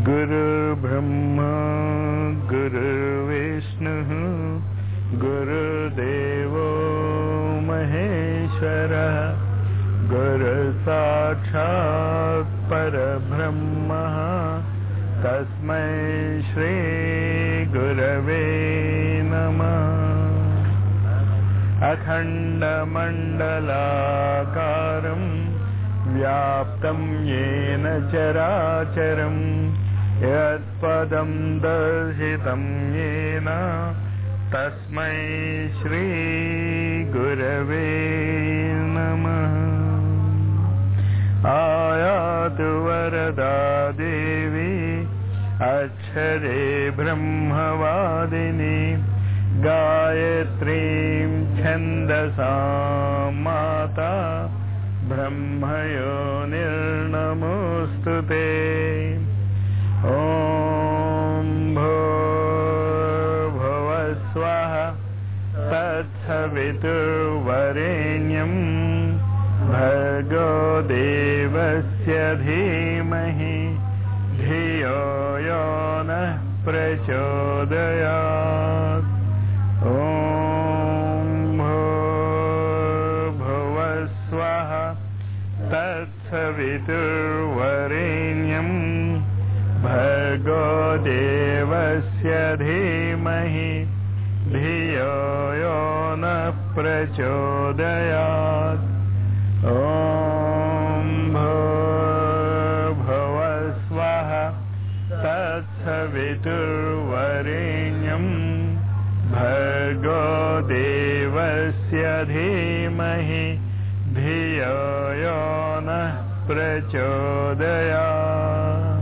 गुरुर्ब्रह्मा गुरुर्विष्णुः गुरुदेवो महेश्वरः गुरुसाक्षात् परब्रह्मः तस्मै श्रीगुरवे नमः अखण्डमण्डलाकारम् व्याप्तं येन चराचरम् यत्पदं दर्शितं येन तस्मै श्रीगुरवे नमः आयातु वरदा देवी अक्षरे ब्रह्मवादिनी गायत्रीं छन्दसा माता ब्रह्मयो निर्नमोऽस्तु ते ॐ भूर्भुवस्वः तत्सवितुर्वरेण्यं भर्गो देवस्य धीमहि धियो यो नः प्रचोदयात् ॐ भूर्भुवस्वः तत्सवितुर्वरेण्यं भर्गो देवस्य धीमहि धियो यो नः प्रचोदयात् ॐ भूर्भुवस्वः तत्सवितुर्वरेण्यं भर्गो देवस्य धीमहि धियो यो नः प्रचोदयात्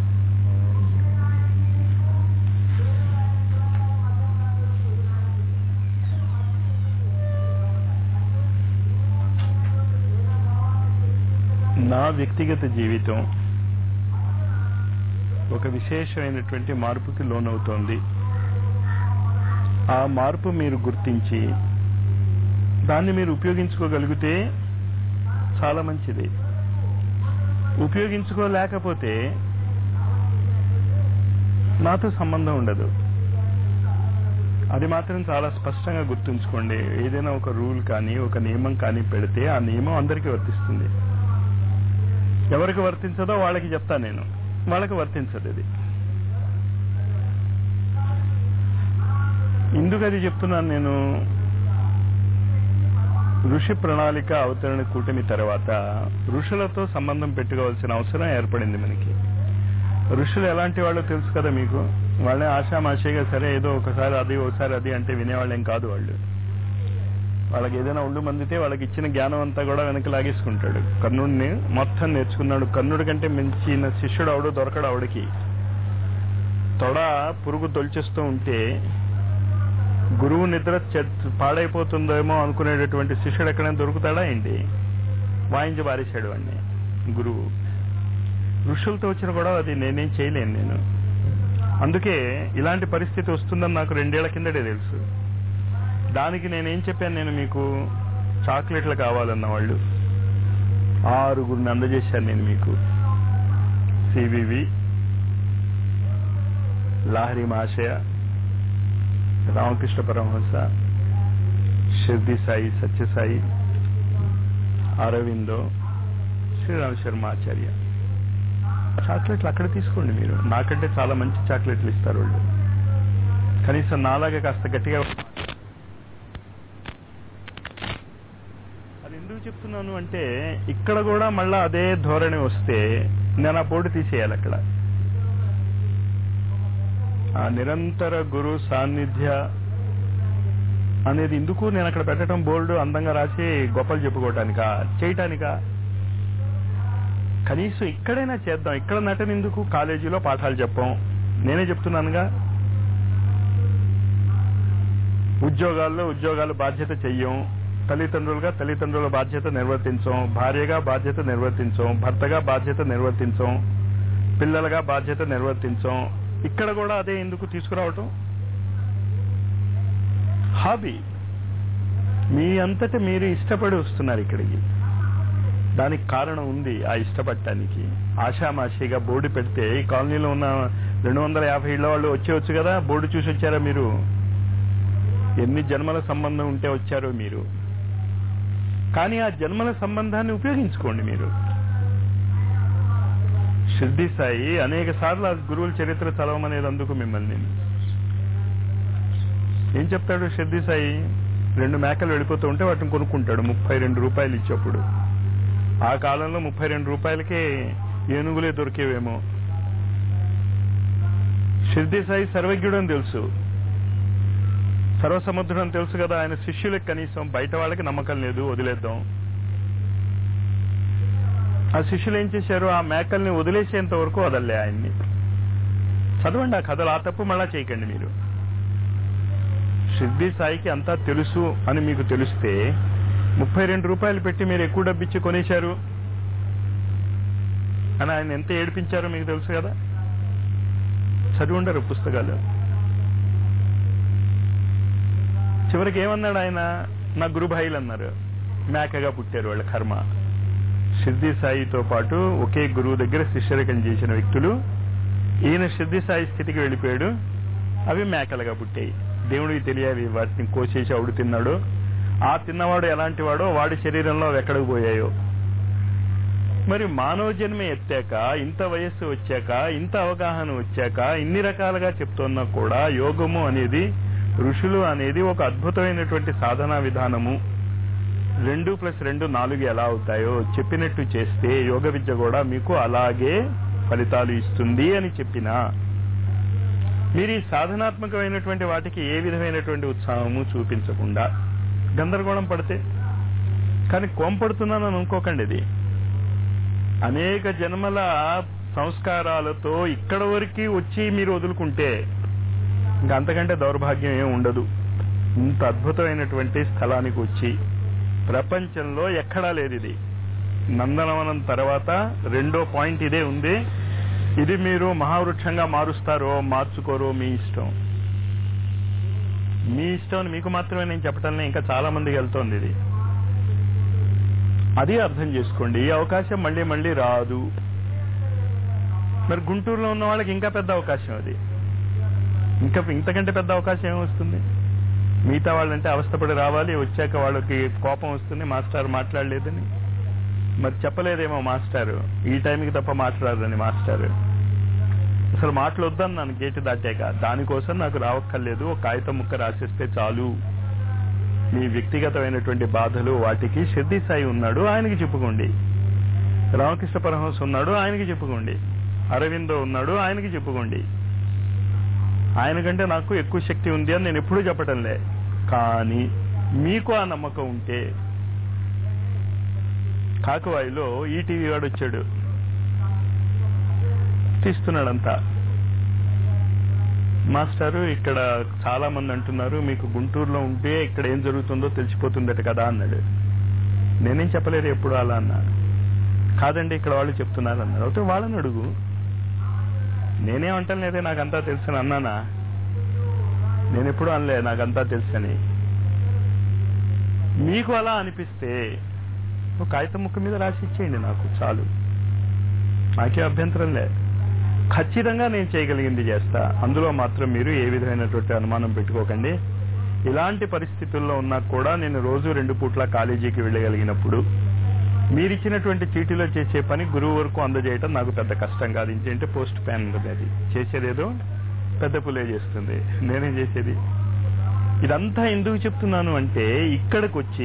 నా వ్యక్తిగత జీవితం ఒక విశేషమైనటువంటి మార్పుకి లోనవుతోంది ఆ మార్పు మీరు గుర్తించి దాన్ని మీరు ఉపయోగించుకోగలిగితే చాలా మంచిది ఉపయోగించుకోలేకపోతే నాతో సంబంధం ఉండదు అది మాత్రం చాలా స్పష్టంగా గుర్తుంచుకోండి ఏదైనా ఒక రూల్ కానీ ఒక నియమం కానీ పెడితే ఆ నియమం అందరికీ వర్తిస్తుంది ఎవరికి వర్తించదో వాళ్ళకి చెప్తా నేను వాళ్ళకి వర్తించదు ఇది ఎందుకు అది చెప్తున్నాను నేను ఋషి ప్రణాళిక అవతరణ కూటమి తర్వాత ఋషులతో సంబంధం పెట్టుకోవాల్సిన అవసరం ఏర్పడింది మనకి ఋషులు ఎలాంటి వాళ్ళు తెలుసు కదా మీకు వాళ్ళే ఆశామాషిగా సరే ఏదో ఒకసారి అది ఒకసారి అది అంటే వినేవాళ్ళేం కాదు వాళ్ళు వాళ్ళకి ఏదైనా ఒళ్ళు మందితే వాళ్ళకి ఇచ్చిన జ్ఞానం అంతా కూడా వెనక్కి లాగేసుకుంటాడు కర్ణుడిని మొత్తం నేర్చుకున్నాడు కర్ణుడి కంటే మించిన శిష్యుడు అవడు దొరకడు ఆవిడకి తొడ పురుగు తొలిచేస్తూ ఉంటే గురువు నిద్ర పాడైపోతుందేమో అనుకునేటటువంటి శిష్యుడు ఎక్కడైనా దొరుకుతాడా ఏంటి వాయించి బారేశాడు వాడిని గురువు ఋషులతో వచ్చిన కూడా అది నేనేం చేయలేను నేను అందుకే ఇలాంటి పరిస్థితి వస్తుందని నాకు రెండేళ్ల కిందటే తెలుసు దానికి నేనేం చెప్పాను నేను మీకు చాక్లెట్లు కావాలన్న వాళ్ళు ఆరుగురిని అందజేశాను నేను మీకు సివివి లాహరి మహాశయ రామకృష్ణ పరమహంస షిర్ది సాయి సత్యసాయి అరవిందో శ్రీరామ్ శర్మ ఆచార్య చాక్లెట్లు అక్కడ తీసుకోండి మీరు నాకంటే చాలా మంచి చాక్లెట్లు ఇస్తారు వాళ్ళు కనీసం నాలాగా కాస్త గట్టిగా అది ఎందుకు చెప్తున్నాను అంటే ఇక్కడ కూడా మళ్ళా అదే ధోరణి వస్తే నేను ఆ బోర్డు తీసేయాలి అక్కడ ఆ నిరంతర గురు సాన్నిధ్య అనేది ఎందుకు నేను అక్కడ పెట్టడం బోర్డు అందంగా రాసి గొప్పలు చెప్పుకోవటానికా చేయటానికా కనీసం ఇక్కడైనా చేద్దాం ఇక్కడ నటన ఎందుకు కాలేజీలో పాఠాలు చెప్పాం నేనే చెప్తున్నానుగా ఉద్యోగాల్లో ఉద్యోగాల బాధ్యత చెయ్యం తల్లిదండ్రులుగా తల్లిదండ్రుల బాధ్యత నిర్వర్తించం భార్యగా బాధ్యత నిర్వర్తించం భర్తగా బాధ్యత నిర్వర్తించం పిల్లలుగా బాధ్యత నిర్వర్తించం ఇక్కడ కూడా అదే ఎందుకు తీసుకురావటం హాబీ మీ అంతట మీరు ఇష్టపడి వస్తున్నారు ఇక్కడికి దానికి కారణం ఉంది ఆ ఇష్టపడటానికి ఆషామాషిగా బోర్డు పెడితే ఈ కాలనీలో ఉన్న రెండు వందల యాభై ఇళ్ల వాళ్ళు వచ్చేవచ్చు కదా బోర్డు చూసి వచ్చారా మీరు ఎన్ని జన్మల సంబంధం ఉంటే వచ్చారో మీరు కానీ ఆ జన్మల సంబంధాన్ని ఉపయోగించుకోండి మీరు షిర్డి సాయి అనేక సార్లు ఆ గురువుల చరిత్ర చదవమనేది అందుకు మిమ్మల్ని ఏం చెప్తాడు షిర్డి సాయి రెండు మేకలు వెళ్ళిపోతూ ఉంటే వాటిని కొనుక్కుంటాడు ముప్పై రెండు రూపాయలు ఇచ్చేప్పుడు ఆ కాలంలో ముప్పై రెండు రూపాయలకే ఏనుగులే దొరికేవేమో షిర్డి సాయి సర్వజ్ఞుడు అని తెలుసు సర్వసముద్రుడు అని తెలుసు కదా ఆయన శిష్యులకు కనీసం బయట వాళ్ళకి నమ్మకం లేదు వదిలేద్దాం ఆ శిష్యులు ఏం చేశారు ఆ మేకల్ని వదిలేసేంత వరకు వదలలే ఆయన్ని చదవండి ఆ కథలు ఆ తప్పు మళ్ళా చేయకండి మీరు షిర్డి సాయికి అంతా తెలుసు అని మీకు తెలిస్తే ముప్పై రెండు రూపాయలు పెట్టి మీరు ఎక్కువ డబ్బిచ్చి కొనేశారు అని ఆయన ఎంత ఏడిపించారో మీకు తెలుసు కదా చదివి ఉండరు పుస్తకాలు చివరికి ఏమన్నాడు ఆయన నా గురుభాయిలు అన్నారు మేకగా పుట్టారు వాళ్ళ కర్మ సిద్ధి సాయితో పాటు ఒకే గురువు దగ్గర శిష్యరికం చేసిన వ్యక్తులు ఈయన సిద్ధి సాయి స్థితికి వెళ్ళిపోయాడు అవి మేకలుగా పుట్టాయి దేవుడికి తెలియాలి వాటిని కోసేసి అవుడు తిన్నాడు ఆ తిన్నవాడు ఎలాంటి వాడో వాడి శరీరంలో అవి ఎక్కడికి పోయాయో మరి మానవ జన్మ ఎత్తాక ఇంత వయస్సు వచ్చాక ఇంత అవగాహన వచ్చాక ఇన్ని రకాలుగా చెప్తున్నా కూడా యోగము అనేది ఋషులు అనేది ఒక అద్భుతమైనటువంటి సాధనా విధానము రెండు ప్లస్ రెండు నాలుగు ఎలా అవుతాయో చెప్పినట్టు చేస్తే యోగ విద్య కూడా మీకు అలాగే ఫలితాలు ఇస్తుంది అని చెప్పినా మీరు ఈ సాధనాత్మకమైనటువంటి వాటికి ఏ విధమైనటువంటి ఉత్సాహము చూపించకుండా గందరగోళం పడితే కానీ కోంపడుతున్నానని అనుకోకండి ఇది అనేక జన్మల సంస్కారాలతో ఇక్కడ వరకు వచ్చి మీరు వదులుకుంటే ఇంకా అంతకంటే దౌర్భాగ్యం ఏం ఉండదు ఇంత అద్భుతమైనటువంటి స్థలానికి వచ్చి ప్రపంచంలో ఎక్కడా లేదు ఇది నందనవనం తర్వాత రెండో పాయింట్ ఇదే ఉంది ఇది మీరు మహావృక్షంగా మారుస్తారో మార్చుకోరో మీ ఇష్టం మీ ఇష్టం అని మీకు మాత్రమే నేను చెప్పటంలో ఇంకా చాలా మందికి వెళ్తోంది ఇది అది అర్థం చేసుకోండి ఈ అవకాశం మళ్ళీ మళ్ళీ రాదు మరి గుంటూరులో ఉన్న వాళ్ళకి ఇంకా పెద్ద అవకాశం అది ఇంకా ఇంతకంటే పెద్ద అవకాశం ఏమొస్తుంది మిగతా వాళ్ళంటే అవస్థపడి రావాలి వచ్చాక వాళ్ళకి కోపం వస్తుంది మాస్టర్ మాట్లాడలేదని మరి చెప్పలేదేమో మాస్టారు ఈ టైంకి తప్ప మాట్లాడరని మాస్టారు అసలు మాట్లాడొద్దని నన్ను గేటు దాటాక దానికోసం నాకు రావక్కర్లేదు ఒక కాగితం ముక్క రాసిస్తే చాలు మీ వ్యక్తిగతమైనటువంటి బాధలు వాటికి సిద్ధి సాయి ఉన్నాడు ఆయనకి చెప్పుకోండి రామకృష్ణ పరమహంస ఉన్నాడు ఆయనకి చెప్పుకోండి అరవిందో ఉన్నాడు ఆయనకి చెప్పుకోండి ఆయన కంటే నాకు ఎక్కువ శక్తి ఉంది అని నేను ఎప్పుడూ చెప్పటంలే కానీ మీకు ఆ నమ్మకం ఉంటే కాకవాయిలో ఈటీవీ వాడు వచ్చాడు తీస్తున్నాడంతా మాస్టారు ఇక్కడ చాలా మంది అంటున్నారు మీకు గుంటూరులో ఉంటే ఇక్కడ ఏం జరుగుతుందో తెలిసిపోతుందట కదా అన్నాడు నేనేం చెప్పలేదు ఎప్పుడు అలా అన్నా కాదండి ఇక్కడ వాళ్ళు చెప్తున్నారు అన్నారు అయితే వాళ్ళని అడుగు నేనేమంటాను లేదే నాకంతా తెలుసని అన్నానా నేను ఎప్పుడు అనలే నాకంతా తెలుసని మీకు అలా అనిపిస్తే ఒక కాగితం ముక్క మీద రాసి ఇచ్చేయండి నాకు చాలు నాకే అభ్యంతరం లే ఖచ్చితంగా నేను చేయగలిగింది చేస్తా అందులో మాత్రం మీరు ఏ విధమైనటువంటి అనుమానం పెట్టుకోకండి ఇలాంటి పరిస్థితుల్లో ఉన్నా కూడా నేను రోజు రెండు పూట్ల కాలేజీకి వెళ్ళగలిగినప్పుడు మీరిచ్చినటువంటి చీటీలో చేసే పని గురువు వరకు అందజేయటం నాకు పెద్ద కష్టం కాదు ఇంకేంటే పోస్ట్ ప్యాన్ అది చేసేదేదో పెద్ద పులే చేస్తుంది నేనేం చేసేది ఇదంతా ఎందుకు చెప్తున్నాను అంటే ఇక్కడికి వచ్చి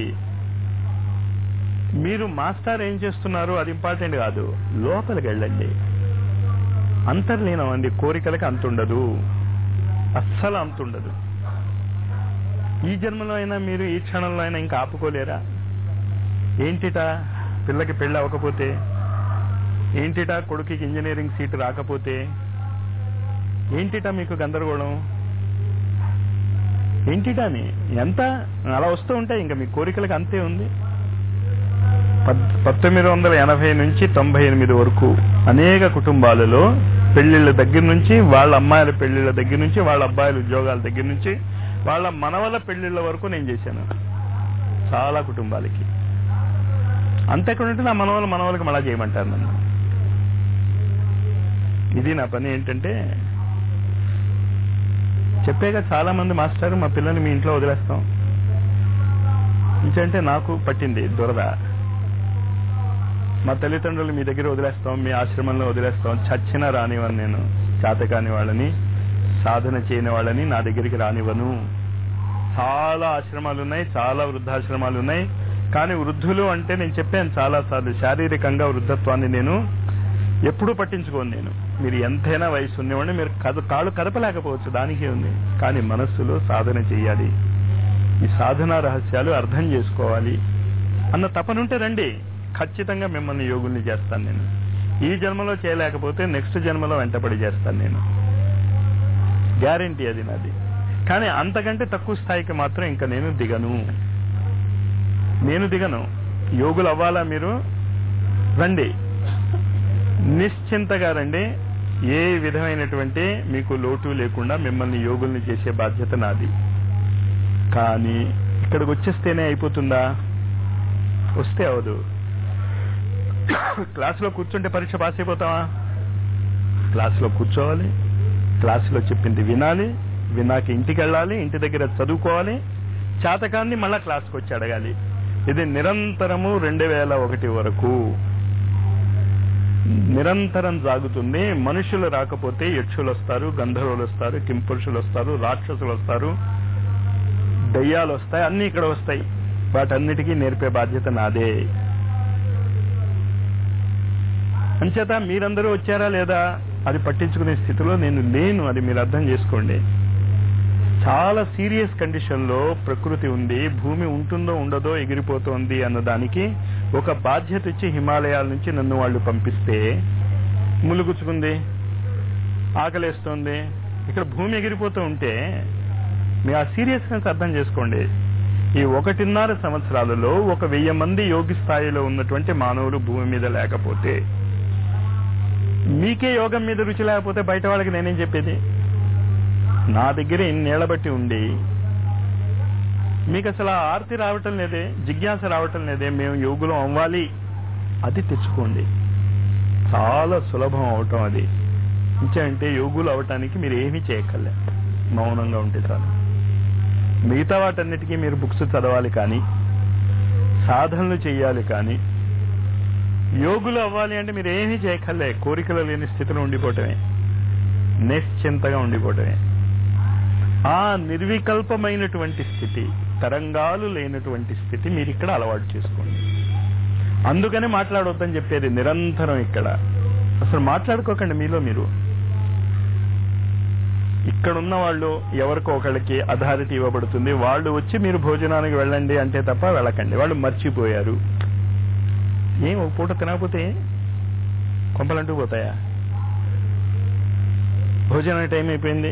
మీరు మాస్టర్ ఏం చేస్తున్నారు అది ఇంపార్టెంట్ కాదు లోపలికి వెళ్ళండి అంతర్లీనం అండి కోరికలకి అంతుండదు అస్సలు అంతుండదు ఈ జన్మలో అయినా మీరు ఈ క్షణంలో అయినా ఇంకా ఆపుకోలేరా ఏంటిట పిల్లకి పెళ్ళి అవ్వకపోతే ఏంటిట కొడుకుకి ఇంజనీరింగ్ సీట్ రాకపోతే ఏంటిట మీకు గందరగోళం ఏంటిటని ఎంత అలా వస్తూ ఉంటాయి ఇంకా మీ కోరికలకు అంతే ఉంది పంతొమ్మిది వందల ఎనభై నుంచి తొంభై ఎనిమిది వరకు అనేక కుటుంబాలలో పెళ్లిళ్ళ దగ్గర నుంచి వాళ్ళ అమ్మాయిల పెళ్లిళ్ళ దగ్గర నుంచి వాళ్ళ అబ్బాయిల ఉద్యోగాల దగ్గర నుంచి వాళ్ళ మనవల పెళ్లిళ్ళ వరకు నేను చేశాను చాలా కుటుంబాలకి అంత ఎక్కడ ఉంటే నా మనవలు మనవలకి మళ్ళా చేయమంటారు నన్ను ఇది నా పని ఏంటంటే చెప్పాక చాలా మంది మాస్టర్ మా పిల్లల్ని మీ ఇంట్లో వదిలేస్తాం ఇంకంటే నాకు పట్టింది దురద మా తల్లిదండ్రులు మీ దగ్గర వదిలేస్తాం మీ ఆశ్రమంలో వదిలేస్తాం చచ్చినా రానివ్వను నేను చేతకాని వాళ్ళని సాధన చేయని వాళ్ళని నా దగ్గరికి రానివ్వను చాలా ఆశ్రమాలు ఉన్నాయి చాలా వృద్ధాశ్రమాలు ఉన్నాయి కానీ వృద్ధులు అంటే నేను చెప్పాను చాలా సార్లు శారీరకంగా వృద్ధత్వాన్ని నేను ఎప్పుడూ పట్టించుకోను నేను మీరు ఎంతైనా వయసు ఉన్నవాడిని మీరు కద కాళ్ళు కదపలేకపోవచ్చు దానికి ఉంది కానీ మనస్సులో సాధన చేయాలి ఈ సాధనా రహస్యాలు అర్థం చేసుకోవాలి అన్న తపనుంటే రండి ఖచ్చితంగా మిమ్మల్ని యోగుల్ని చేస్తాను నేను ఈ జన్మలో చేయలేకపోతే నెక్స్ట్ జన్మలో వెంటపడి చేస్తాను నేను గ్యారంటీ అది నాది కానీ అంతకంటే తక్కువ స్థాయికి మాత్రం ఇంకా నేను దిగను నేను దిగను యోగులు అవ్వాలా మీరు రండి నిశ్చింతగా రండి ఏ విధమైనటువంటి మీకు లోటు లేకుండా మిమ్మల్ని యోగుల్ని చేసే బాధ్యత నాది కానీ ఇక్కడికి వచ్చేస్తేనే అయిపోతుందా వస్తే అవదు క్లాసులో కూర్చుంటే పరీక్ష పాస్ అయిపోతావా క్లాసులో కూర్చోవాలి క్లాసులో చెప్పింది వినాలి వినాక ఇంటికి వెళ్ళాలి ఇంటి దగ్గర చదువుకోవాలి చాతకాన్ని మళ్ళా క్లాస్కి వచ్చి అడగాలి ఇది నిరంతరము రెండు వేల ఒకటి వరకు నిరంతరం సాగుతుంది మనుషులు రాకపోతే యక్షులు వస్తారు గంధర్వులు వస్తారు కింపురుషులు వస్తారు రాక్షసులు వస్తారు దయ్యాలు వస్తాయి అన్ని ఇక్కడ వస్తాయి వాటన్నిటికీ నేర్పే బాధ్యత నాదే అంచేత మీరందరూ వచ్చారా లేదా అది పట్టించుకునే స్థితిలో నేను లేను అది మీరు అర్థం చేసుకోండి చాలా సీరియస్ కండిషన్ లో ప్రకృతి ఉంది భూమి ఉంటుందో ఉండదో ఎగిరిపోతోంది అన్న దానికి ఒక బాధ్యత ఇచ్చి హిమాలయాల నుంచి నన్ను వాళ్ళు పంపిస్తే ములుగుచ్చుకుంది ఆకలేస్తోంది ఇక్కడ భూమి ఎగిరిపోతూ ఉంటే మీ ఆ సీరియస్నెస్ అర్థం చేసుకోండి ఈ ఒకటిన్నర సంవత్సరాలలో ఒక వెయ్యి మంది యోగి స్థాయిలో ఉన్నటువంటి మానవులు భూమి మీద లేకపోతే మీకే యోగం మీద రుచి లేకపోతే బయట వాళ్ళకి నేనేం చెప్పేది నా దగ్గర ఇన్నేళ్ల బట్టి ఉండి మీకు అసలు ఆ ఆర్తి రావటం లేదే జిజ్ఞాస రావటం లేదే మేము యోగులం అవ్వాలి అది తెచ్చుకోండి చాలా సులభం అవటం అది అంటే యోగులు అవటానికి మీరు ఏమీ చేయక్కర్లే మౌనంగా ఉంటే చాలు మిగతా వాటన్నిటికీ మీరు బుక్స్ చదవాలి కానీ సాధనలు చేయాలి కానీ యోగులు అవ్వాలి అంటే మీరు ఏమీ చేయక్కర్లే కోరికలు లేని స్థితిలో ఉండిపోవటమే నిశ్చింతగా ఉండిపోవటమే ఆ నిర్వికల్పమైనటువంటి స్థితి తరంగాలు లేనటువంటి స్థితి మీరు ఇక్కడ అలవాటు చేసుకోండి అందుకనే మాట్లాడొద్దని చెప్పేది నిరంతరం ఇక్కడ అసలు మాట్లాడుకోకండి మీలో మీరు ఇక్కడ ఉన్న వాళ్ళు ఎవరికో ఒకళ్ళకి అథారిటీ ఇవ్వబడుతుంది వాళ్ళు వచ్చి మీరు భోజనానికి వెళ్ళండి అంటే తప్ప వెళ్ళకండి వాళ్ళు మర్చిపోయారు ఏం ఒక పూట తినకపోతే కొంపలంటూ పోతాయా భోజనం టైం అయిపోయింది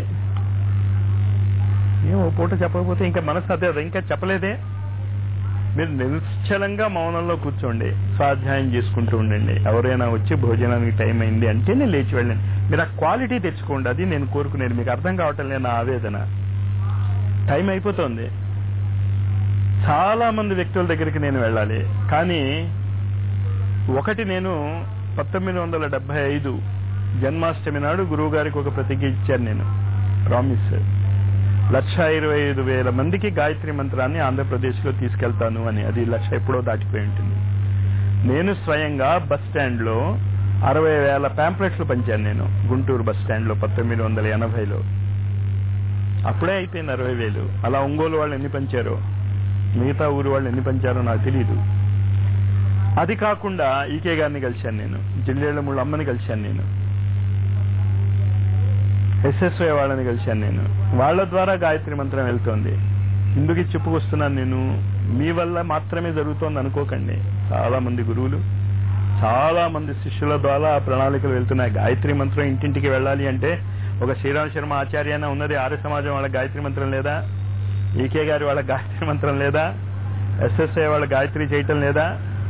ఏం ఓ పూట చెప్పకపోతే ఇంకా మనసు అదే అదే ఇంకా చెప్పలేదే మీరు నిశ్చలంగా మౌనంలో కూర్చోండి స్వాధ్యాయం చేసుకుంటూ ఉండండి ఎవరైనా వచ్చి భోజనానికి టైం అయింది అంటేనే లేచి వెళ్ళండి మీరు ఆ క్వాలిటీ తెచ్చుకోండి అది నేను కోరుకునేది మీకు అర్థం కావటం లేదు నా ఆవేదన టైం అయిపోతుంది చాలా మంది వ్యక్తుల దగ్గరికి నేను వెళ్ళాలి కానీ ఒకటి నేను పంతొమ్మిది వందల డెబ్బై ఐదు జన్మాష్టమి నాడు గురువు గారికి ఒక ప్రతిజ్ఞ ఇచ్చాను నేను ప్రామిస్ లక్ష ఇరవై ఐదు వేల మందికి గాయత్రి మంత్రాన్ని ఆంధ్రప్రదేశ్లో తీసుకెళ్తాను అని అది లక్ష ఎప్పుడో దాటిపోయి ఉంటుంది నేను స్వయంగా బస్ స్టాండ్లో అరవై వేల ప్యాంప్లెట్లు పంచాను నేను గుంటూరు బస్ స్టాండ్లో పంతొమ్మిది వందల ఎనభైలో అప్పుడే అయిపోయింది అరవై వేలు అలా ఒంగోలు వాళ్ళు ఎన్ని పంచారో మిగతా ఊరు వాళ్ళు ఎన్ని పంచారో నాకు తెలియదు అది కాకుండా ఈకే గారిని కలిశాను నేను జిల్లేళ్ల ముళ్ళు అమ్మని కలిశాను నేను ఎస్ఎస్వై వాళ్ళని కలిశాను నేను వాళ్ళ ద్వారా గాయత్రి మంత్రం వెళ్తోంది ఇందుకు ఇది చెప్పుకొస్తున్నాను నేను మీ వల్ల మాత్రమే జరుగుతోంది అనుకోకండి చాలా మంది గురువులు చాలా మంది శిష్యుల ద్వారా ఆ ప్రణాళికలు వెళ్తున్నాయి గాయత్రి మంత్రం ఇంటింటికి వెళ్ళాలి అంటే ఒక శ్రీరామ్ శర్మ ఆచార్య అనే ఉన్నది ఆర్య సమాజం వాళ్ళ గాయత్రి మంత్రం లేదా ఈకే గారి వాళ్ళ గాయత్రి మంత్రం లేదా ఎస్ఎస్ఐ వాళ్ళ గాయత్రి చేయటం లేదా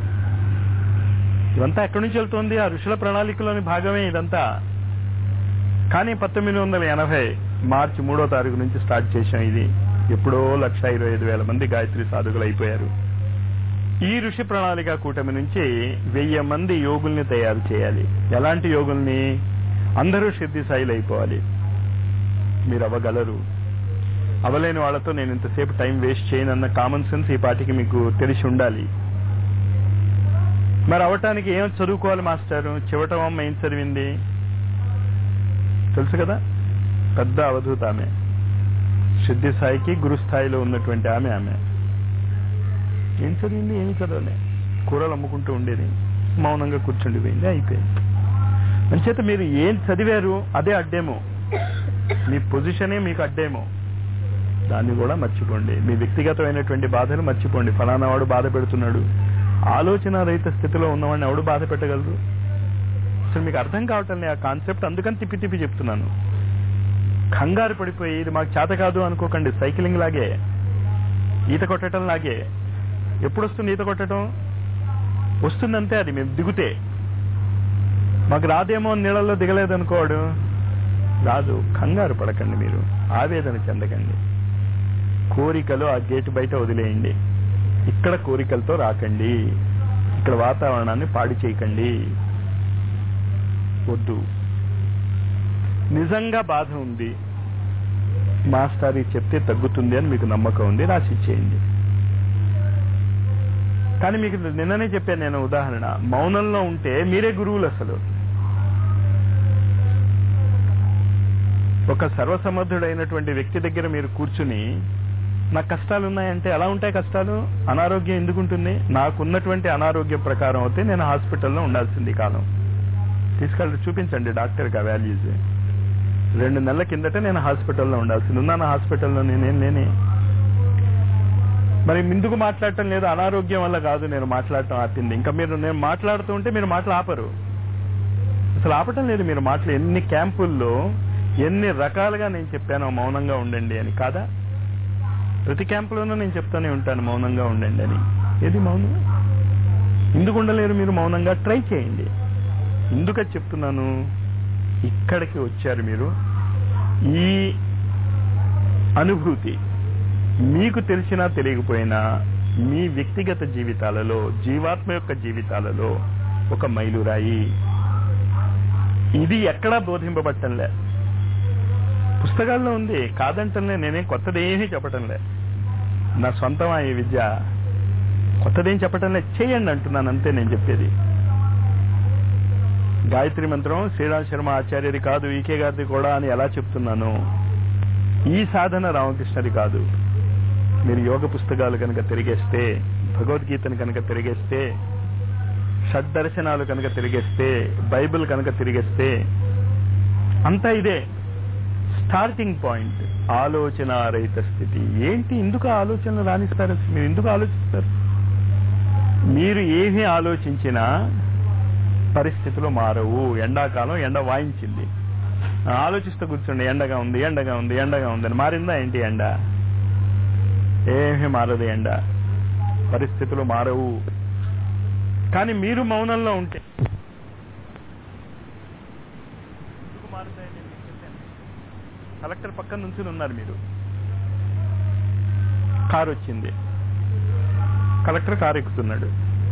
ఇదంతా ఎక్కడి నుంచి వెళ్తోంది ఆ ఋషుల ప్రణాళికలోని భాగమే ఇదంతా కానీ పంతొమ్మిది వందల ఎనభై మార్చి మూడో తారీఖు నుంచి స్టార్ట్ చేశాం ఇది ఎప్పుడో లక్ష ఇరవై ఐదు వేల మంది గాయత్రి సాధకులు అయిపోయారు ఈ ఋషి ప్రణాళిక కూటమి నుంచి వెయ్యి మంది యోగుల్ని తయారు చేయాలి ఎలాంటి యోగుల్ని అందరూ సిద్ధి స్థాయిలు అయిపోవాలి మీరు అవ్వగలరు అవలేని వాళ్ళతో నేను ఇంతసేపు టైం వేస్ట్ చేయనన్న కామన్ సెన్స్ ఈ పాటికి మీకు తెలిసి ఉండాలి మరి అవటానికి ఏం చదువుకోవాలి మాస్టారు చివట అమ్మ ఏం చదివింది తెలుసు కదా పెద్ద అవధూత ఆమె సిద్ధి స్థాయికి గురు స్థాయిలో ఉన్నటువంటి ఆమె ఆమె ఏం చదివింది ఏమి చదవలే కూరలు అమ్ముకుంటూ ఉండేది మౌనంగా కూర్చుండిపోయింది అయిపోయింది అంచేత మీరు ఏం చదివారు అదే అడ్డేమో మీ పొజిషనే మీకు అడ్డేమో దాన్ని కూడా మర్చిపోండి మీ వ్యక్తిగతమైనటువంటి బాధలు మర్చిపోండి ఫలానా వాడు బాధ పెడుతున్నాడు ఆలోచన రహిత స్థితిలో ఉన్నవాడిని ఎవడు బాధ పెట్టగలరు అసలు మీకు అర్థం కావటం లేదు ఆ కాన్సెప్ట్ అందుకని తిప్పి తిప్పి చెప్తున్నాను కంగారు పడిపోయి ఇది మాకు చేత కాదు అనుకోకండి సైక్లింగ్ లాగే ఈత కొట్టడం లాగే ఎప్పుడు వస్తుంది ఈత కొట్టడం వస్తుందంతే అది మేము దిగుతే మాకు రాదేమో అని నీళ్ళల్లో దిగలేదనుకోడు రాదు కంగారు పడకండి మీరు ఆవేదన చెందకండి కోరికలు ఆ గేటు బయట వదిలేయండి ఇక్కడ కోరికలతో రాకండి ఇక్కడ వాతావరణాన్ని పాడి చేయకండి వద్దు నిజంగా బాధ ఉంది మాస్టర్ ఇది చెప్తే తగ్గుతుంది అని మీకు నమ్మకం ఉంది రాసి ఇచ్చేయండి కానీ మీకు నిన్ననే చెప్పాను నేను ఉదాహరణ మౌనంలో ఉంటే మీరే గురువులు అసలు ఒక సర్వసమర్థుడైనటువంటి వ్యక్తి దగ్గర మీరు కూర్చుని నాకు కష్టాలు ఉన్నాయంటే ఎలా ఉంటాయి కష్టాలు అనారోగ్యం ఎందుకు ఉంటుంది నాకున్నటువంటి అనారోగ్య ప్రకారం అయితే నేను హాస్పిటల్లో ఉండాల్సింది ఈ కాలం తీసుకెళ్ళి చూపించండి డాక్టర్కి ఆ వాల్యూస్ రెండు నెలల కిందట నేను హాస్పిటల్లో ఉండాల్సింది ఉన్నాను హాస్పిటల్లో నేనేం లేని మరి ముందుకు మాట్లాడటం లేదు అనారోగ్యం వల్ల కాదు నేను మాట్లాడటం ఆపింది ఇంకా మీరు నేను మాట్లాడుతూ ఉంటే మీరు మాటలు ఆపరు అసలు ఆపటం లేదు మీరు మాటలు ఎన్ని క్యాంపుల్లో ఎన్ని రకాలుగా నేను చెప్పాను మౌనంగా ఉండండి అని కాదా ప్రతి క్యాంపులోనూ నేను చెప్తూనే ఉంటాను మౌనంగా ఉండండి అని ఏది మౌనం ఎందుకు ఉండలేరు మీరు మౌనంగా ట్రై చేయండి ఎందుకని చెప్తున్నాను ఇక్కడికి వచ్చారు మీరు ఈ అనుభూతి మీకు తెలిసినా తెలియకపోయినా మీ వ్యక్తిగత జీవితాలలో జీవాత్మ యొక్క జీవితాలలో ఒక మైలురాయి ఇది ఎక్కడా బోధింపబట్టంలే పుస్తకాల్లో ఉంది కాదంటలే నేనేం కొత్తదేమీ చెప్పటంలే నా సొంతం ఈ విద్య కొత్తదేం చెప్పటంలే చేయండి అంటున్నాను అంతే నేను చెప్పేది గాయత్రి మంత్రం శ్రీరామ్ శర్మ ఆచార్యది కాదు ఈకే గారిది కూడా అని ఎలా చెప్తున్నాను ఈ సాధన రామకృష్ణది కాదు మీరు యోగ పుస్తకాలు కనుక తిరిగేస్తే భగవద్గీతను కనుక తిరిగేస్తే షడ్దర్శనాలు కనుక తిరిగేస్తే బైబిల్ కనుక తిరిగేస్తే అంతా ఇదే స్టార్టింగ్ పాయింట్ ఆలోచన రహిత స్థితి ఏంటి ఎందుకు ఆలోచనలు రాణిస్తారు మీరు ఎందుకు ఆలోచిస్తారు మీరు ఏమి ఆలోచించినా పరిస్థితులు మారవు ఎండాకాలం ఎండ వాయించింది ఆలోచిస్తూ కూర్చోండి ఎండగా ఉంది ఎండగా ఉంది ఎండగా ఉందని మారిందా ఏంటి ఎండ ఏమీ మారదు ఎండ పరిస్థితులు మారవు కానీ మీరు మౌనంలో ఉంటే ఎందుకు మారుతాయని నేను మీకు చెప్పాను. కలెక్టర్ పక్కన నుంచి ఉన్నారు మీరు కారు వచ్చింది కలెక్టర్ కారు ఎక్కుతున్నాడు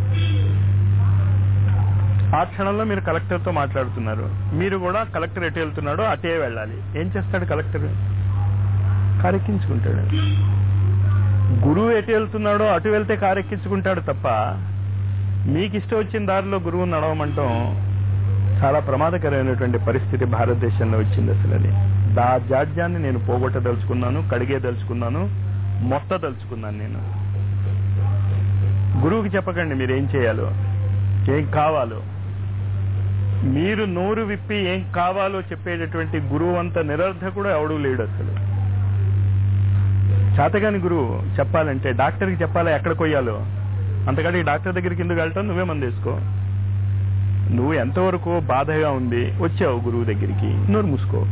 ఆ క్షణంలో మీరు కలెక్టర్తో మాట్లాడుతున్నారు మీరు కూడా కలెక్టర్ ఎటు వెళ్తున్నాడో అటే వెళ్ళాలి ఏం చేస్తాడు కలెక్టర్ కారు ఎక్కించుకుంటాడు గురువు ఎటు వెళ్తున్నాడో అటు వెళ్తే కారు ఎక్కించుకుంటాడు తప్ప మీకు ఇష్టం వచ్చిన దారిలో గురువు నడవమంటాం చాలా ప్రమాదకరమైనటువంటి పరిస్థితి భారతదేశంలో వచ్చింది అసలు అది దా జాడ్యాన్ని నేను పోగొట్టదలుచుకున్నాను కడిగేదలుచుకున్నాను మొత్తదలుచుకున్నాను నేను గురువుకి చెప్పకండి మీరు ఏం చేయాలో ఏం కావాలో మీరు నోరు విప్పి ఏం కావాలో చెప్పేటటువంటి గురువు అంత నిరర్ధకుడు ఎవడూ లేడు అసలు చేతగాని గురువు చెప్పాలంటే డాక్టర్కి చెప్పాలా ఎక్కడ కొయ్యాలో అంతకంటే ఈ డాక్టర్ దగ్గరికి ఎందుకు వెళ్తావు నువ్వే మంది వేసుకో నువ్వు ఎంతవరకు బాధగా ఉంది వచ్చావు గురువు దగ్గరికి నోరు మూసుకో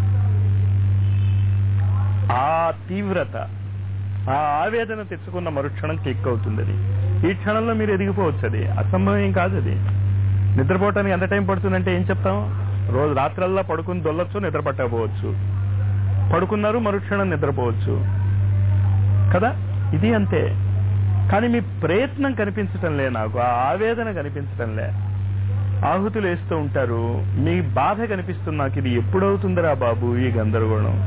ఆ తీవ్రత ఆ ఆవేదన తెచ్చుకున్న మరుక్షణం క్లిక్ అవుతుంది అది ఈ క్షణంలో మీరు ఎదిగిపోవచ్చు అది అసంభవం ఏం కాదు అది నిద్రపోవటానికి ఎంత టైం పడుతుందంటే ఏం చెప్తాం రోజు రాత్రల్లా పడుకుని దొల్లొచ్చు నిద్ర పట్టకపోవచ్చు పడుకున్నారు మరుక్షణం నిద్రపోవచ్చు కదా ఇది అంతే కానీ మీ ప్రయత్నం కనిపించటం లే నాకు ఆ ఆవేదన కనిపించటం లే ఆహుతులు వేస్తూ ఉంటారు మీ బాధ కనిపిస్తుంది నాకు ఇది ఎప్పుడవుతుందిరా బాబు ఈ గందరగోళం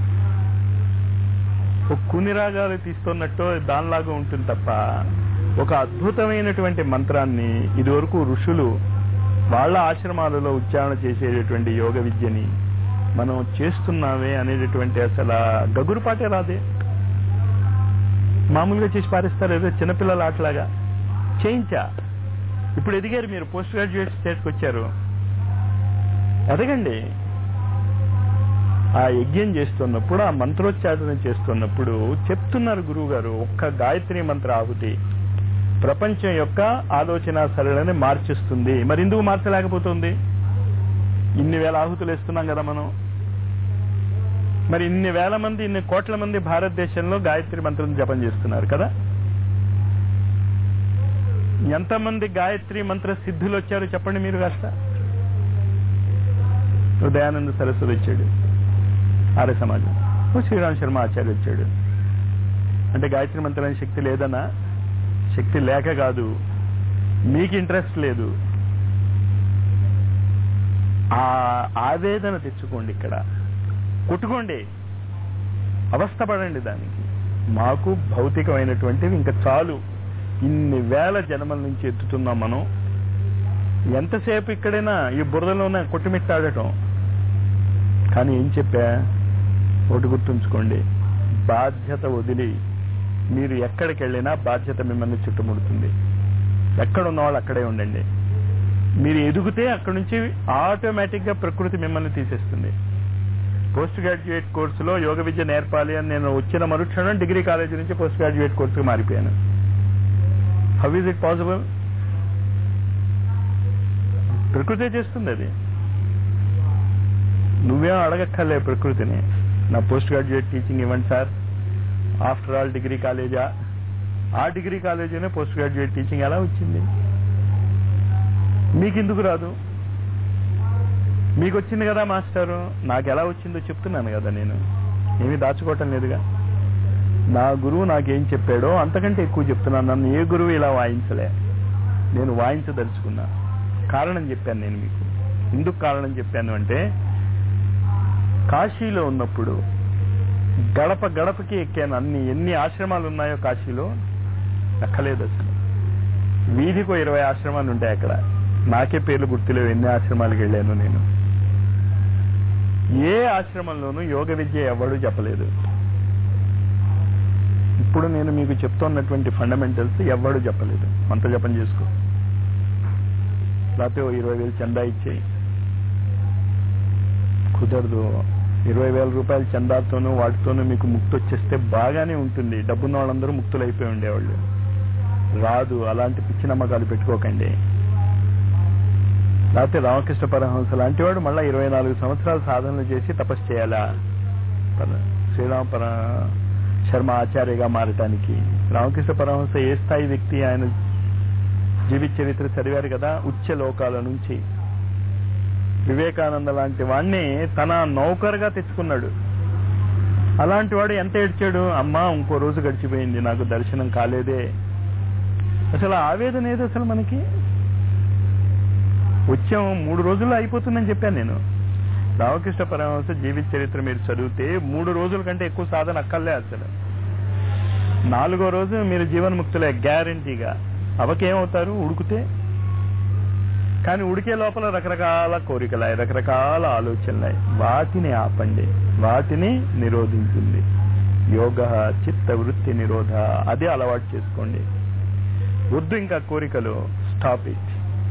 ఒక కుని రాగాలు తీస్తున్నట్టు దానిలాగా ఉంటుంది తప్ప ఒక అద్భుతమైనటువంటి మంత్రాన్ని ఇదివరకు ఋషులు వాళ్ళ ఆశ్రమాలలో ఉచ్చారణ చేసేటటువంటి యోగ విద్యని మనం చేస్తున్నామే అనేటటువంటి అసలు గగురుపాటే రాదే మామూలుగా చేసి పారేస్తారు ఏదో చిన్నపిల్లల ఆటలాగా చేయించా ఇప్పుడు ఎదిగారు మీరు పోస్ట్ గ్రాడ్యుయేట్ స్టేట్కి వచ్చారు ఎదగండి ఆ యజ్ఞం చేస్తున్నప్పుడు ఆ మంత్రోచ్చాటన చేస్తున్నప్పుడు చెప్తున్నారు గురువు గారు ఒక్క గాయత్రి మంత్ర ఆహుతి ప్రపంచం యొక్క ఆలోచన సరళని మార్చిస్తుంది మరి ఎందుకు మార్చలేకపోతుంది ఇన్ని వేల ఆహుతులు వేస్తున్నాం కదా మనం మరి ఇన్ని వేల మంది ఇన్ని కోట్ల మంది భారతదేశంలో గాయత్రి మంత్రం జపం చేస్తున్నారు కదా ఎంతమంది గాయత్రి మంత్ర సిద్ధులు వచ్చారు చెప్పండి మీరు కాస్త ఉదయానంద సరస్వతి వచ్చాడు ఆర్య సమాజం ఓ శ్రీరామ్ శర్మ ఆచార్య వచ్చాడు అంటే గాయత్రి మంత్రానికి శక్తి లేదనా శక్తి లేక కాదు మీకు ఇంట్రెస్ట్ లేదు ఆ ఆవేదన తెచ్చుకోండి ఇక్కడ కొట్టుకోండి అవస్థపడండి దానికి మాకు భౌతికమైనటువంటివి ఇంకా చాలు ఇన్ని వేల జన్మల నుంచి ఎత్తుతున్నాం మనం ఎంతసేపు ఇక్కడైనా ఈ బురదలోనే కొట్టుమిట్టాడటం కానీ ఏం చెప్పా ఒకటి గుర్తుంచుకోండి బాధ్యత వదిలి మీరు ఎక్కడికి వెళ్ళినా బాధ్యత మిమ్మల్ని చుట్టుముడుతుంది ఎక్కడ ఉన్న వాళ్ళు అక్కడే ఉండండి మీరు ఎదుగుతే అక్కడి నుంచి ఆటోమేటిక్ గా ప్రకృతి మిమ్మల్ని తీసేస్తుంది పోస్ట్ గ్రాడ్యుయేట్ కోర్సులో యోగ విద్య నేర్పాలి అని నేను వచ్చిన మరుక్షణం డిగ్రీ కాలేజీ నుంచి పోస్ట్ గ్రాడ్యుయేట్ కోర్సుకు మారిపోయాను హౌ ఈజ్ ఇట్ పాసిబుల్ ప్రకృతే చేస్తుంది అది నువ్వేం అడగక్కర్లే ప్రకృతిని నా పోస్ట్ గ్రాడ్యుయేట్ టీచింగ్ ఇవ్వండి సార్ ఆఫ్టర్ ఆల్ డిగ్రీ కాలేజా ఆ డిగ్రీ కాలేజీనే పోస్ట్ గ్రాడ్యుయేట్ టీచింగ్ ఎలా వచ్చింది మీకు ఎందుకు రాదు మీకు వచ్చింది కదా మాస్టారు నాకు ఎలా వచ్చిందో చెప్తున్నాను కదా నేను ఏమీ దాచుకోవటం లేదుగా నా గురువు నాకేం చెప్పాడో అంతకంటే ఎక్కువ చెప్తున్నాను నన్ను ఏ గురువు ఇలా వాయించలే నేను వాయించదలుచుకున్నా కారణం చెప్పాను నేను మీకు ఎందుకు కారణం చెప్పాను అంటే కాశీలో ఉన్నప్పుడు గడప గడపకి ఎక్కాను అన్ని ఎన్ని ఆశ్రమాలు ఉన్నాయో కాశీలో ఎక్కలేదు అసలు వీధికో ఇరవై ఆశ్రమాలు ఉంటాయి అక్కడ నాకే పేర్లు గుర్తులేవు ఎన్ని ఆశ్రమాలకు వెళ్ళాను నేను ఏ ఆశ్రమంలోనూ యోగ విద్య ఎవడు చెప్పలేదు ఇప్పుడు నేను మీకు చెప్తున్నటువంటి ఫండమెంటల్స్ ఎవడు చెప్పలేదు మంత్ర జపం చేసుకో లేకపోతే ఓ ఇరవై వేలు చందా ఇచ్చేయి కుదరదు ఇరవై వేల రూపాయల చందాతోనూ వాటితోనూ మీకు ముక్తి వచ్చేస్తే బాగానే ఉంటుంది డబ్బున్న వాళ్ళందరూ ముక్తులు అయిపోయి ఉండేవాళ్ళు రాదు అలాంటి పిచ్చి నమ్మకాలు పెట్టుకోకండి లేకపోతే రామకృష్ణ పరమహంస లాంటి వాడు మళ్ళీ ఇరవై నాలుగు సంవత్సరాలు సాధనలు చేసి తపస్సు చేయాలా పర- శ్రీరామ పర శర్మ ఆచార్యగా మారటానికి రామకృష్ణ పరమహంస ఏ స్థాయి వ్యక్తి ఆయన జీవిత చరిత్ర చదివారు కదా ఉచ్చ లోకాల నుంచి వివేకానంద లాంటి వాణ్ణి తన నౌకరుగా తెచ్చుకున్నాడు అలాంటి వాడు ఎంత ఏడ్చాడు అమ్మా ఇంకో రోజు గడిచిపోయింది నాకు దర్శనం కాలేదే అసలు ఆ ఆవేదన ఏదో అసలు మనకి వచ్చాం మూడు రోజుల్లో అయిపోతుందని చెప్పాను నేను రామకృష్ణ పరమహంస జీవిత చరిత్ర మీరు చదివితే మూడు రోజుల కంటే ఎక్కువ సాధన అక్కర్లే అసలు నాలుగో రోజు మీరు జీవన్ముక్తులే గ్యారంటీగా అవకేమవుతారు ఉడికితే కానీ ఉడికే లోపల రకరకాల కోరికలాయి రకరకాల ఆలోచనలాయి వాటిని ఆపండి వాటిని నిరోధించింది యోగ చిత్త వృత్తి నిరోధ అదే అలవాటు చేసుకోండి వద్దు ఇంకా కోరికలు స్టాప్ ఇట్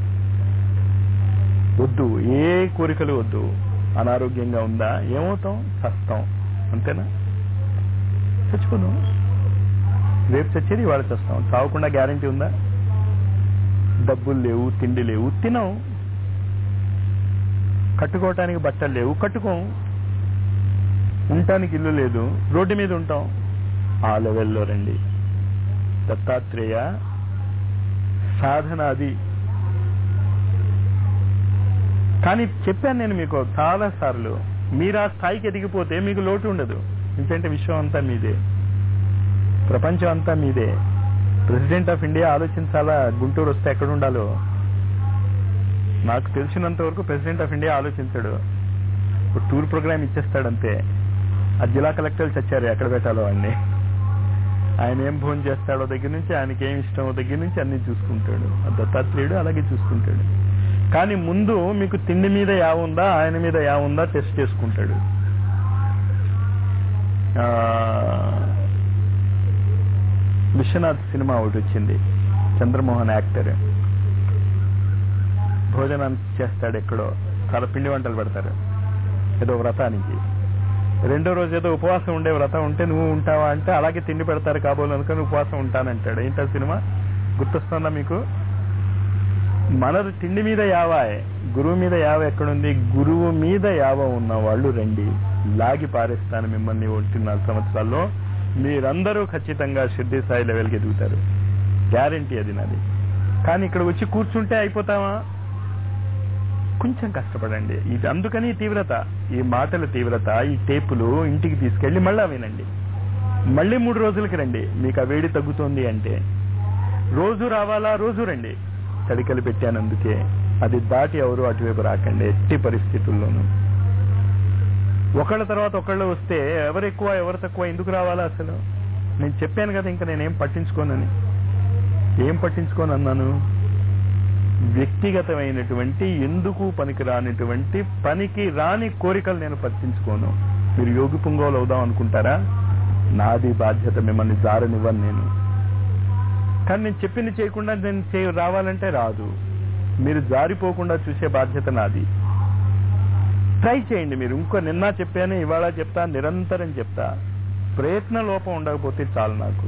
వద్దు ఏ కోరికలు వద్దు అనారోగ్యంగా ఉందా ఏమవుతాం చస్తాం అంతేనా చచ్చిపోదాం రేపు చచ్చేది ఇవాళ చస్తాం చావకుండా గ్యారంటీ ఉందా డబ్బులు లేవు తిండి లేవు తినం కట్టుకోవటానికి బట్టలు లేవు కట్టుకోం ఉండటానికి ఇల్లు లేదు రోడ్డు మీద ఉంటాం ఆ లెవెల్లో రండి దత్తాత్రేయ సాధన అది కానీ చెప్పాను నేను మీకు చాలా సార్లు మీరు ఆ స్థాయికి ఎదిగిపోతే మీకు లోటు ఉండదు ఎందుకంటే విశ్వం అంతా మీదే ప్రపంచం అంతా మీదే ప్రెసిడెంట్ ఆఫ్ ఇండియా ఆలోచించాలా గుంటూరు వస్తే ఎక్కడ ఉండాలో నాకు తెలిసినంత వరకు ప్రెసిడెంట్ ఆఫ్ ఇండియా ఆలోచించాడు ఒక టూర్ ప్రోగ్రామ్ ఇచ్చేస్తాడంతే ఆ జిల్లా కలెక్టర్లు చచ్చారు ఎక్కడ పెట్టాలో అన్ని ఆయన ఏం భోజనం చేస్తాడో దగ్గర నుంచి ఆయనకి ఏం ఇష్టమో దగ్గర నుంచి అన్ని చూసుకుంటాడు ఆ దత్తాత్రేయుడు అలాగే చూసుకుంటాడు కానీ ముందు మీకు తిండి మీద యా ఉందా ఆయన మీద యా ఉందా టెస్ట్ చేసుకుంటాడు ఆ, విశ్వనాథ్ సినిమా ఒకటి వచ్చింది చంద్రమోహన్ యాక్టర్ భోజనం చేస్తాడు ఎక్కడో చాలా పిండి వంటలు పెడతారు ఏదో వ్రతానికి రెండో రోజు ఏదో ఉపవాసం ఉండే వ్రతం ఉంటే నువ్వు ఉంటావా అంటే అలాగే తిండి పెడతారు కాబోలు అనుకుని ఉపవాసం ఉంటానంటాడు ఏంటో సినిమా గుర్తొస్తుందా మీకు మన తిండి మీద యావాయ్ గురువు మీద యావ ఎక్కడుంది గురువు మీద యావ ఉన్న వాళ్ళు రండి లాగి పారేస్తాను మిమ్మల్ని ఒకటిన్నర సంవత్సరాల్లో మీరందరూ ఖచ్చితంగా షిర్డీ స్థాయి లెవెల్కి ఎదుగుతారు గ్యారంటీ అది నాది కానీ ఇక్కడ వచ్చి కూర్చుంటే అయిపోతామా కొంచెం కష్టపడండి ఇది అందుకని ఈ తీవ్రత ఈ మాటల తీవ్రత ఈ టేపులు ఇంటికి తీసుకెళ్లి మళ్ళా వినండి మళ్ళీ మూడు రోజులకి రండి మీకు ఆ వేడి తగ్గుతోంది అంటే రోజు రావాలా రోజు రండి తడికలు పెట్టానందుకే అది దాటి ఎవరు అటువైపు రాకండి ఎట్టి పరిస్థితుల్లోనూ ఒకళ్ళ తర్వాత ఒకళ్ళు వస్తే ఎవరు ఎక్కువ ఎవరు తక్కువ ఎందుకు రావాలా అసలు నేను చెప్పాను కదా ఇంకా నేనేం పట్టించుకోనని ఏం పట్టించుకోను అన్నాను వ్యక్తిగతమైనటువంటి ఎందుకు పనికి రానిటువంటి పనికి రాని కోరికలు నేను పట్టించుకోను మీరు యోగి పుంగోలు అవుదాం అనుకుంటారా నాది బాధ్యత మిమ్మల్ని జారనివ్వను నేను కానీ నేను చెప్పింది చేయకుండా నేను చే రావాలంటే రాదు మీరు జారిపోకుండా చూసే బాధ్యత నాది ట్రై చేయండి మీరు ఇంకో నిన్న చెప్పాను ఇవాళ చెప్తా నిరంతరం చెప్తా ప్రయత్న లోపం ఉండకపోతే చాలు నాకు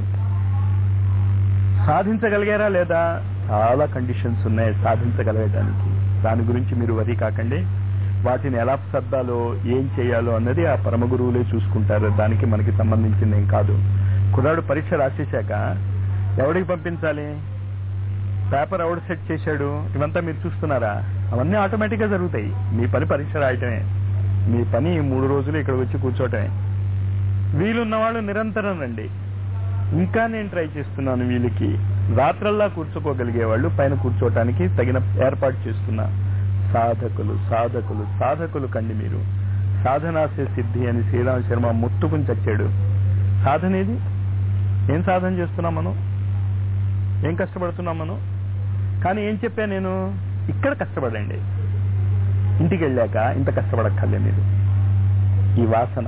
సాధించగలిగారా లేదా చాలా కండిషన్స్ ఉన్నాయి సాధించగలగడానికి దాని గురించి మీరు వరి కాకండి వాటిని ఎలా సర్దాలో ఏం చేయాలో అన్నది ఆ పరమ గురువులే చూసుకుంటారు దానికి మనకి సంబంధించింది ఏం కాదు కుర్రాడు పరీక్ష రాసేశాక ఎవడికి పంపించాలి పేపర్ ఎవడు సెట్ చేశాడు ఇవంతా మీరు చూస్తున్నారా అవన్నీ ఆటోమేటిక్ గా జరుగుతాయి మీ పని పరీక్ష రాయటమే మీ పని ఈ మూడు రోజులు ఇక్కడ వచ్చి కూర్చోటమే వీలున్న వాళ్ళు నిరంతరం రండి ఇంకా నేను ట్రై చేస్తున్నాను వీళ్ళకి రాత్రల్లా కూర్చోకోగలిగే వాళ్ళు పైన కూర్చోటానికి తగిన ఏర్పాటు చేస్తున్నా సాధకులు సాధకులు సాధకులు కండి మీరు సాధనాసే సిద్ధి అని శ్రీరామ్ శర్మ ముట్టుకుని చచ్చాడు సాధన ఏది ఏం సాధన చేస్తున్నాం మనం ఏం కష్టపడుతున్నాం మనం కానీ ఏం చెప్పా నేను ఇక్కడ కష్టపడండి ఇంటికి వెళ్ళాక ఇంత కష్టపడక్కర్లే మీరు ఈ వాసన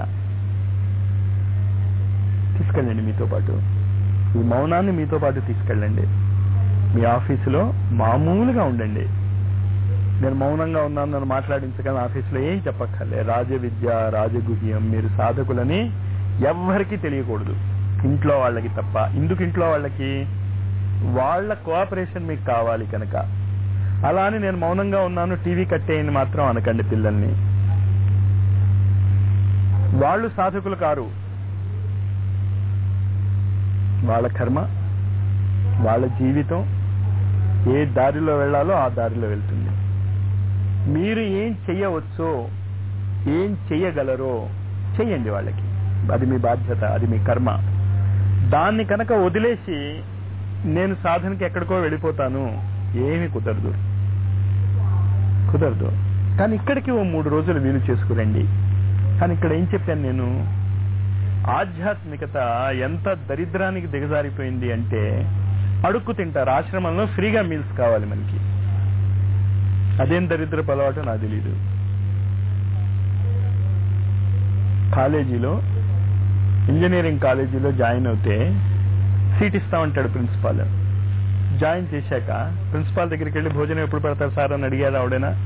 తీసుకెళ్ళండి మీతో పాటు ఈ మౌనాన్ని మీతో పాటు తీసుకెళ్ళండి మీ ఆఫీసులో మామూలుగా ఉండండి నేను మౌనంగా ఉన్నాను నన్ను మాట్లాడించగలను ఆఫీసులో ఏం చెప్పక్కర్లే రాజ విద్య రాజగుహ్యం మీరు సాధకులని ఎవ్వరికీ తెలియకూడదు ఇంట్లో వాళ్ళకి తప్ప ఎందుకు ఇంట్లో వాళ్ళకి వాళ్ళ కోఆపరేషన్ మీకు కావాలి కనుక అలా అని నేను మౌనంగా ఉన్నాను టీవీ కట్టేయని మాత్రం అనకండి పిల్లల్ని వాళ్ళు సాధకులు కారు వాళ్ళ కర్మ వాళ్ళ జీవితం ఏ దారిలో వెళ్ళాలో ఆ దారిలో వెళ్తుంది మీరు ఏం చెయ్యవచ్చో ఏం చెయ్యగలరో చెయ్యండి వాళ్ళకి అది మీ బాధ్యత అది మీ కర్మ దాన్ని కనుక వదిలేసి నేను సాధనకి ఎక్కడికో వెళ్ళిపోతాను ఏమీ కుదరదు కుదరదు కానీ ఇక్కడికి ఓ మూడు రోజులు వీలు చేసుకురండి కానీ ఇక్కడ ఏం చెప్పాను నేను ఆధ్యాత్మికత ఎంత దరిద్రానికి దిగజారిపోయింది అంటే అడుక్కు తింటారు ఆశ్రమంలో ఫ్రీగా మీల్స్ కావాలి మనకి అదేం దరిద్రపు అలవాటు నాకు తెలీదు కాలేజీలో ఇంజనీరింగ్ కాలేజీలో జాయిన్ అవుతే సీట్ ఇస్తామంటాడు ప్రిన్సిపాల్ జాయిన్ చేశాక ప్రిన్సిపాల్ దగ్గరికి వెళ్ళి భోజనం ఎప్పుడు పెడతారు సార్ అని అడిగారు ఆవిడైనా